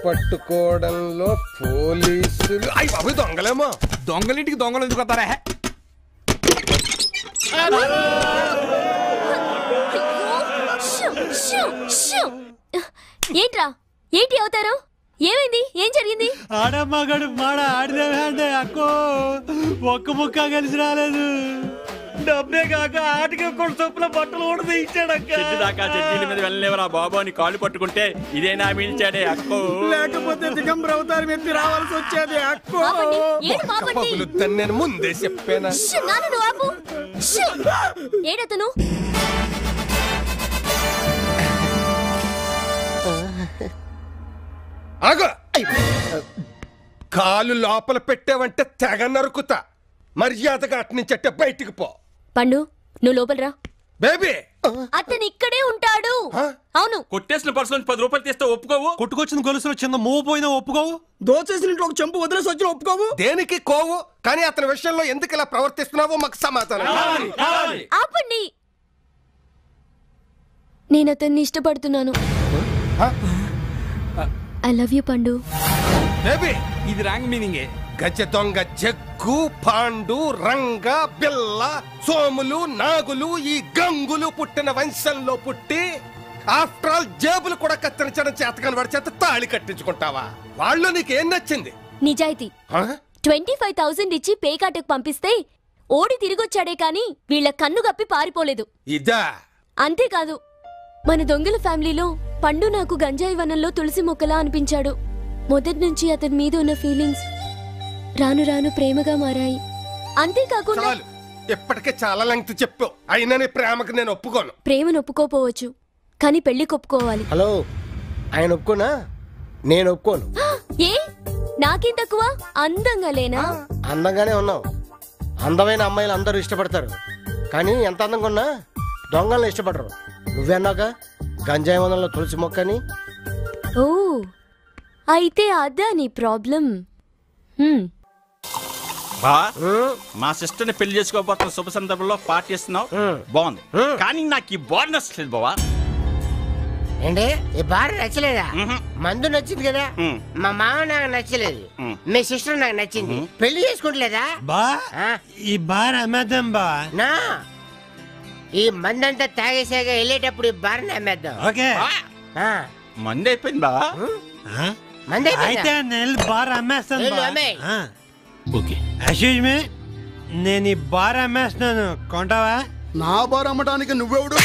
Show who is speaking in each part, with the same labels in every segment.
Speaker 1: పట్టుకోవడంలో పోలీసులు అయ్యి బాబు దొంగలేమో
Speaker 2: దొంగలింటికి దొంగలు ఎందుకు వస్తారా
Speaker 3: షూ, షూ, షూ. ఏంట్రా ఏంటి అవుతారు ఏమైంది ఏం జరిగింది
Speaker 4: ఆడమ్మగడు మాడ ఆడిదే అక్కో ఒక్క ముక్క కలిసి రాలేదు డబ్బే కాక ఆటకి కొన్ని చొప్పున బట్టలు కూడా తీయించాడక్క
Speaker 5: చెట్టు దాకా చెట్టీల మీద వెళ్ళలేవరా బాబు అని కాళ్ళు పట్టుకుంటే ఇదేనా మిల్చాడే అక్కో
Speaker 4: లేకపోతే దిగంబర అవతారం ఎత్తి రావాల్సి వచ్చేది అక్కో
Speaker 3: ఆపండి ఏడు మాపండి
Speaker 1: పగులుద్దని నేను ముందే చెప్పానా
Speaker 3: షూ, నాన్న నువ్వు ఆపు షూ. ఏడతను
Speaker 1: ఆగు కాలు లోపల పెట్టావంటే తెగ నరుకుతా మర్యాదగా అట్నుంచట్టే బయటికి పో
Speaker 3: పండు నువ్వు లోపల రా
Speaker 1: బేబీ
Speaker 3: అతను ఇక్కడే ఉంటాడు అవును
Speaker 5: కొట్టేసిన పర్సు నుంచి పది రూపాయలు తీస్తే ఒప్పుకోవు
Speaker 4: కొట్టుకొచ్చిన గొలుసులో చిన్న మూవ్ పోయినా ఒప్పుకోవు
Speaker 6: దోచేసిన ఇంట్లో ఒక చెంపు వదిలేసి వచ్చిన ఒప్పుకోవు
Speaker 1: దేనికి కోవు కానీ అతని విషయంలో ఎందుకు ఇలా ప్రవర్తిస్తున్నావో మాకు సమాధానం కావాలి.
Speaker 3: ఆపండి నేను అతన్ని ఇష్టపడుతున్నాను I love you Pandu
Speaker 1: baby
Speaker 2: ఇది రాంగ్ మీనింగే
Speaker 1: గజ దొంగ జగ్గు పాండు రంగ బిల్ల సోములు నాగులు ఈ గంగులు పుట్టిన వంశంలో పుట్టి ఆఫ్టర్ ఆల్ జేబులు కూడా కత్తిరించడం చేతకాని వాడి చేత తాళి కట్టించుకుంటావా వాళ్ళు నీకేం నచ్చింది
Speaker 3: నిజాయితీ
Speaker 1: ఆ?
Speaker 3: ట్వంటీ ఫైవ్ థౌసండ్ ఇచ్చి పేకాటకు పంపిస్తే ఓడి తిరిగొచ్చాడే కాని వీళ్ళ కన్ను గప్పి పారిపోలేదు
Speaker 1: ఇదా
Speaker 3: అంతేకాదు మన దొంగల ఫ్యామిలీలో పండు నాకు గంజాయి వనంలో తులసి మొక్కలా అనిపించాడు మొదటి నుంచి అతని మీద ఉన్న ఫీలింగ్స్ రాను రాను ప్రేమగా మారాయి అంతేకాకుండా
Speaker 1: చాలు ఇప్పటికే చాలా లెంగ్త్ చెప్పావు అయినా నీ ప్రేమకు నేను ఒప్పుకోను
Speaker 3: ప్రేమను ఒప్పుకోపోవచ్చు కానీ పెళ్లి ఒప్పుకోవాలి
Speaker 6: హలో ఆయన ఒప్పుకోనా నేను ఒప్పుకోను
Speaker 3: ఏ నాకేం తక్కువ అందంగా లేనా
Speaker 6: అందంగానే ఉన్నావు అందమైన అమ్మాయిలు అందరూ ఇష్టపడతారు కానీ ఎంత అందంగా ఉన్నా దొంగలను ఇష్టపడరు నువ్వన్నాక గంజాయి వందల తులసి మొక్కని
Speaker 3: ఓ అయితే అదా నీ ప్రాబ్లం హ్మ్,
Speaker 5: బా మా సిస్టర్ ని పెళ్లి చేసుకోబోతున్న శుభ సందర్భంలో పార్టీ ఇస్తున్నావు బాగుంది కానీ నాకు ఈ బాడీ నచ్చలేదు బావా
Speaker 7: ఏంటి ఈ బార్ నచ్చలేదా మందు నచ్చింది కదా మా మామ నాకు నచ్చలేదు మీ సిస్టర్ నాకు నచ్చింది పెళ్లి చేసుకుంటలేదా
Speaker 4: బా
Speaker 7: ఆ?
Speaker 4: ఈ బార్ అమ్మేద్దాం బా
Speaker 7: నా ఈ మందంతా తాగేసాక వెళ్ళేటప్పుడు ఈ బార్ని అమ్మేద్దాం
Speaker 4: ఓకే
Speaker 7: ఆ,
Speaker 5: మంది అయిపోయింది బా
Speaker 4: ఆ?
Speaker 7: మంది
Speaker 4: అయితే
Speaker 7: అయిపోయిందా?
Speaker 4: నేను బార్ అమ్మేస్తాను
Speaker 7: వెళ్ళు,
Speaker 4: బా
Speaker 7: అమ్మేయ్.
Speaker 4: ఆ.
Speaker 5: ఓకే
Speaker 4: ఎక్స్క్యూజ్ మీ నేను ఈ బార్ అమ్మేస్తున్నాను కొంటావా
Speaker 6: నా బార్ అమ్మటానికి నువ్వెవడు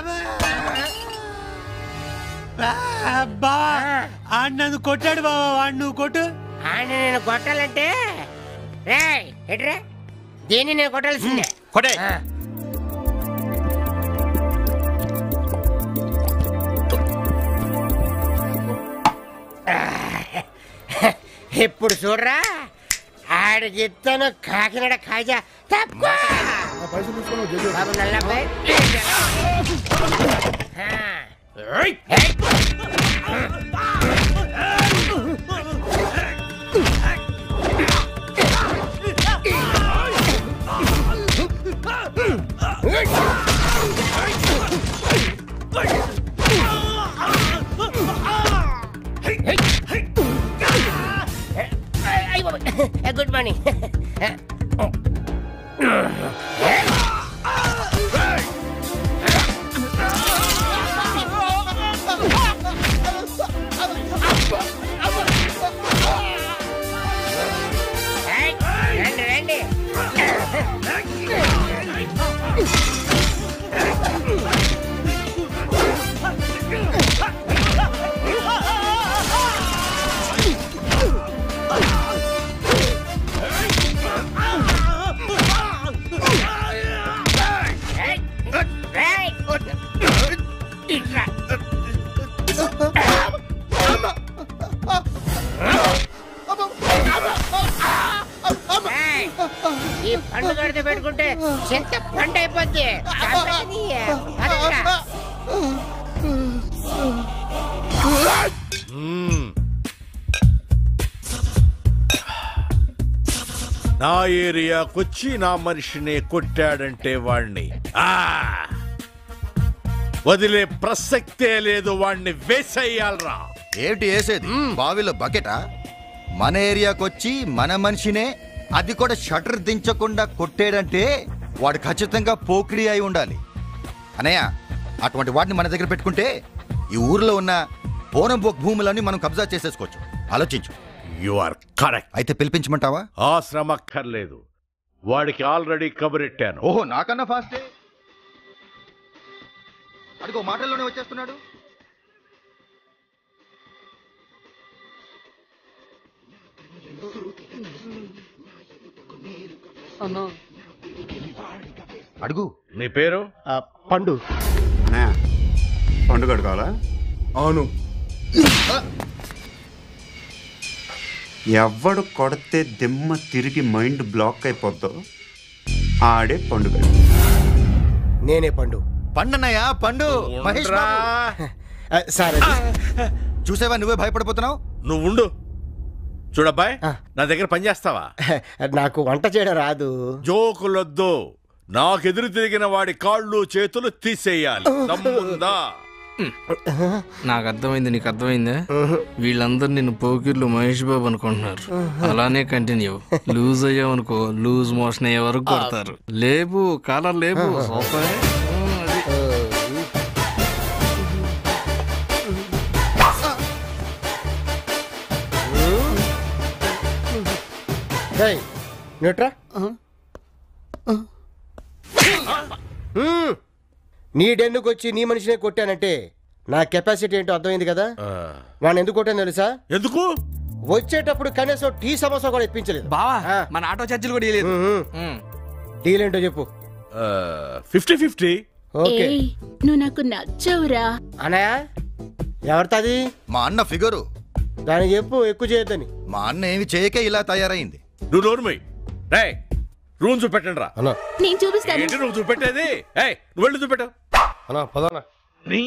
Speaker 4: బా ఆడు నన్ను కొట్టాడు బాబా వాడు నువ్వు కొట్టు
Speaker 7: ఆయన నేను కొట్టాలంటే రే ఎట్రే దీన్ని నేను కొట్టాల్సిందే
Speaker 5: కొట్టే
Speaker 7: ఆ. ఇప్పుడు చూడరా ఆడు చెప్తాను కాకినాడ కాజా తక్కువ బాబు నల్లబ్బాయి గుడ్ మార్నింగ్ రండి రండి ఏయ్, ఈ పండు కడితే పెట్టుకుంటే చింత పండు అయిపోద్ది కాకపోతే పదరా.
Speaker 8: నా ఏరియాకొచ్చి నా మనిషిని కొట్టాడంటే వాణ్ణి ఆ! వదిలే ప్రసక్తే లేదు వాణ్ణి వేసేయాలరా
Speaker 9: ఏమిటి వేసేది బావిలో బకెటా మన ఏరియాకి వచ్చి మన మనిషినే అది కూడా షటర్ దించకుండా కొట్టేడంటే వాడు ఖచ్చితంగా పోకిరి అయి ఉండాలి అనయ్య అటువంటి వాడిని మన దగ్గర పెట్టుకుంటే ఈ ఊర్లో ఉన్న పోనం బొక్ భూములన్నీ మనం కబ్జా చేసేసుకోవచ్చు ఆలోచించు
Speaker 8: యు ఆర్ కరెక్ట్
Speaker 9: అయితే పిలిపించమంటావా
Speaker 8: ఆ శ్రమ అక్కర్లేదు వాడికి ఆల్రెడీ కబురెట్టాను
Speaker 9: ఓహో నాకన్నా ఫాస్టే అడుగో మాటల్లోనే వచ్చేస్తున్నాడు అడుగు
Speaker 8: నీ పేరు
Speaker 6: పండు
Speaker 10: పండుగ కావాలా
Speaker 1: అవును
Speaker 10: ఎవడు కొడితే దిమ్మ తిరిగి మైండ్ బ్లాక్ అయిపోద్దో ఆడే పండుగ
Speaker 6: నేనే పండు
Speaker 9: పండన్నయ్య పండు మహేష్ బాబు.
Speaker 6: ఆ, సార్ అది.
Speaker 9: చూసావా నువ్వే భయపడిపోతున్నావు
Speaker 8: నువ్వు ఉండు చూడబ్బాయ్ నా దగ్గర పని చేస్తావా
Speaker 6: నాకు వంట చేయడం రాదు
Speaker 8: జోకులొద్దు నాకెదురు తిరిగిన వాడి కాళ్ళు చేతులు తీసేయాలి దమ్ముందా
Speaker 11: నాకు అర్థమైంది నీకు అర్థమైందా వీళ్ళందరూ నిన్ను పోకిర్లు మహేష్ బాబు అనుకుంటున్నారు అలానే కంటిన్యూ లూజ్ అయ్యావు అనుకో లూజ్ మోషన్ అయ్యే వరకు కొడతారు లేపు కాలర్ లేపు సూపర్ అది
Speaker 6: ఏయ్, నువ్వుట్రా. మ్మ్. నీ డెన్నుకు వచ్చి నీ మనిషినే కొట్టానంటే నా కెపాసిటీ ఏంటో అర్థమైంది కదా వాడిని ఎందుకు కొట్టాను తెలుసా
Speaker 8: ఎందుకు
Speaker 6: వచ్చేటప్పుడు కనీసం టీ సమోసా కూడా ఇప్పించలేదు
Speaker 11: బావా మన ఆటో ఛార్జీలు కూడా ఇవ్వలేదు
Speaker 6: డీల్ ఏంటో చెప్పు
Speaker 8: ఫిఫ్టీ ఫిఫ్టీ
Speaker 6: ఓకే
Speaker 12: ఏయ్, నువ్వు నాకు నచ్చవురా
Speaker 6: అనయా ఎవరితది
Speaker 9: మా అన్న ఫిగరు
Speaker 6: దానికి చెప్పు ఎక్కువ చేయొద్దని
Speaker 9: మా అన్న ఏమి చేయకే ఇలా తయారైంది
Speaker 8: నువ్వు నోరుమై రే రూమ్ చూపెట్టండి రా
Speaker 6: అన్నా
Speaker 12: నేను చూపిస్తాను
Speaker 8: ఏంటి నువ్వు చూపెట్టేది ఏయ్ నువ్వు వెళ్ళి చూపెట్టావు
Speaker 6: అన్నా పదానా
Speaker 8: నీ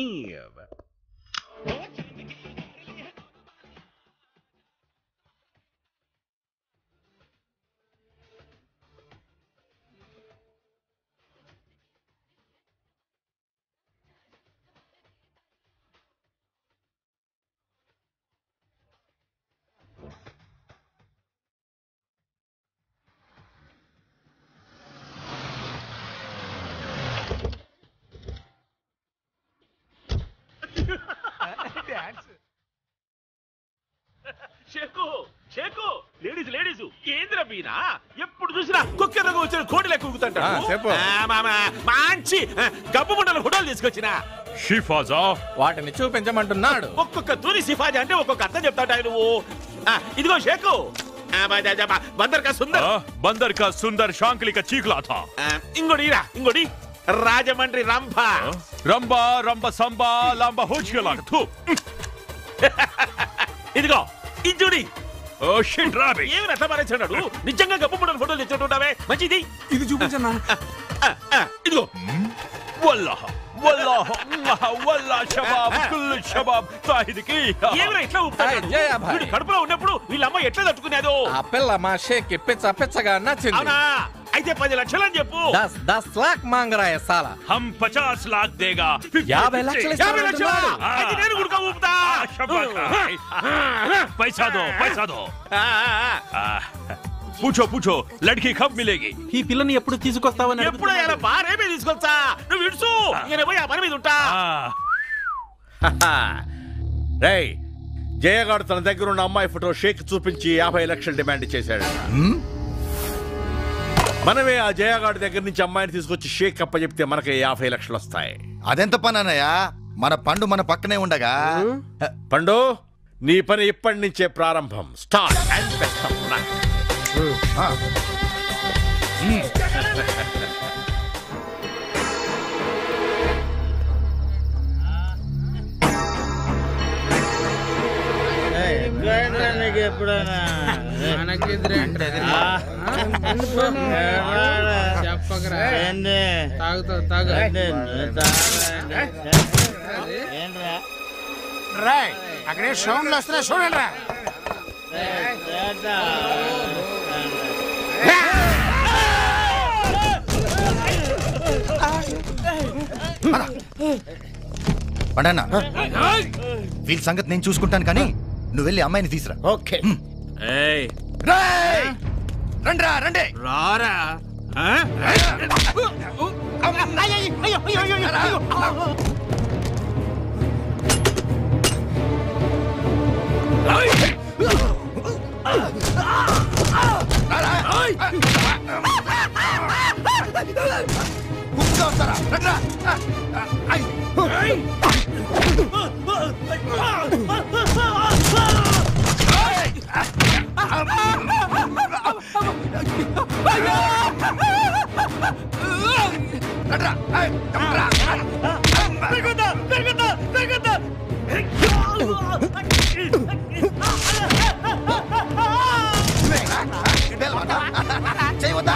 Speaker 5: షేకు షేకు లేడీస్ లేడీస్ ఏంద్ర మీనా ఎప్పుడు చూసినా కుక్కెరగా వచ్చిన కోడి లెక్క
Speaker 2: ఆ,
Speaker 5: ఊగుతుంటాడు
Speaker 2: చెప్పు.
Speaker 5: ఆ, మామ, మంచి ఆ, గబ్బు ముండల ఫోటోలు తీసుకొచ్చిన
Speaker 2: షిఫాజా వాటిని చూపించమంటున్నాడు
Speaker 5: ఒక్కొక్క తూరి సిఫాజీ అంటే ఒక్కొక్క అర్థం చెప్తాడు నువ్వు ఆ, ఇదిగో షేకు ఆ, బ- బ- బ- బందర్ కా సుందర్
Speaker 2: బందర్ కా సుందర్ శాంక్లి కా చీక్లా థా
Speaker 5: ఆ, ఇంకోటి ఇరా ఇంకోటి రాజమండ్రి రంభ
Speaker 2: రంబా రంబ సంబా లంబ హోచికలా థూ
Speaker 5: ఇదిగో ఇది చూడి
Speaker 2: ఓ షిట్ రాబి
Speaker 5: ఏమి అట్లా మారేస్తున్నాడు నిజంగా గబ్బు ముండల ఫోటోలు తెచ్చుకుంటావే మంచిది
Speaker 11: ఇది చూపించన్నా
Speaker 5: ఆ, ఆ, ఇదిగో
Speaker 2: والله والله والله شباب كل الشباب طاهدకి
Speaker 5: ఏమిరా ఇట్లా ఊపుతాడు?
Speaker 11: ఏయ్, జయ భాయ్.
Speaker 5: వీడు కడుపులో ఉన్నప్పుడు వీళ్ళమ్మ ఎట్లా తట్టుకునేదో
Speaker 11: ఆ పిల్ల మా షేక్ పిచ్చ పిచ్చగా నచ్చింది
Speaker 5: అవునా అయితే పది లక్షలు అని చెప్పు
Speaker 11: దస్ దస్ లాక్ మాంగరాయ సాలా
Speaker 2: हम 50 लाख देगा
Speaker 11: యాభై లక్షలు
Speaker 5: యాభై లక్షలా?
Speaker 11: ఇస్తానంటున్నాడు.
Speaker 5: అయితే నేను గుడుక ఊపుతా
Speaker 2: पैसा दो पैसा दो
Speaker 5: ఆ, ఆ, ఆ.
Speaker 2: आ, पूछो पूछो लड़की कब मिलेगी
Speaker 11: ఈ పిల్లని ఎప్పుడు తీసుకొస్తావని
Speaker 5: ఎప్పుడు ఆయన బారేమే తీసుకొచ్చా నువ్వు ఇడుసు నేను పోయి ఆ పని మీద ఉంటా
Speaker 8: రేయ్ జయగాడు తన దగ్గర ఉన్న అమ్మాయి ఫోటో షేక్ చూపించి యాభై లక్షలు డిమాండ్ చేశాడు మనమే ఆ జయగాడి దగ్గర నుంచి అమ్మాయిని తీసుకొచ్చి షేక్ అప్ప చెప్తే మనకి యాభై లక్షలు వస్తాయి
Speaker 9: అదెంత పని అన్నయ్య మన పండు మన పక్కనే ఉండగా
Speaker 8: పండు నీ పని ఇప్పటి నుంచే ప్రారంభం start and best of luck.
Speaker 9: ఆ,
Speaker 7: అక్కడే సౌండ్లు వస్తున్నా చూడండి రా
Speaker 9: పండన్న వీళ్ళ సంగతి నేను చూసుకుంటాను కానీ నువ్వు వెళ్ళి అమ్మాయిని తీసురా
Speaker 6: ఓకే
Speaker 4: ఏయ్
Speaker 9: రేయ్! రండ్రా రండి
Speaker 4: రారా ఆ?
Speaker 9: కూర్చోస్తారా రండ్రా రండ్రా ఏయ్, రండ్రా. చేయవద్దా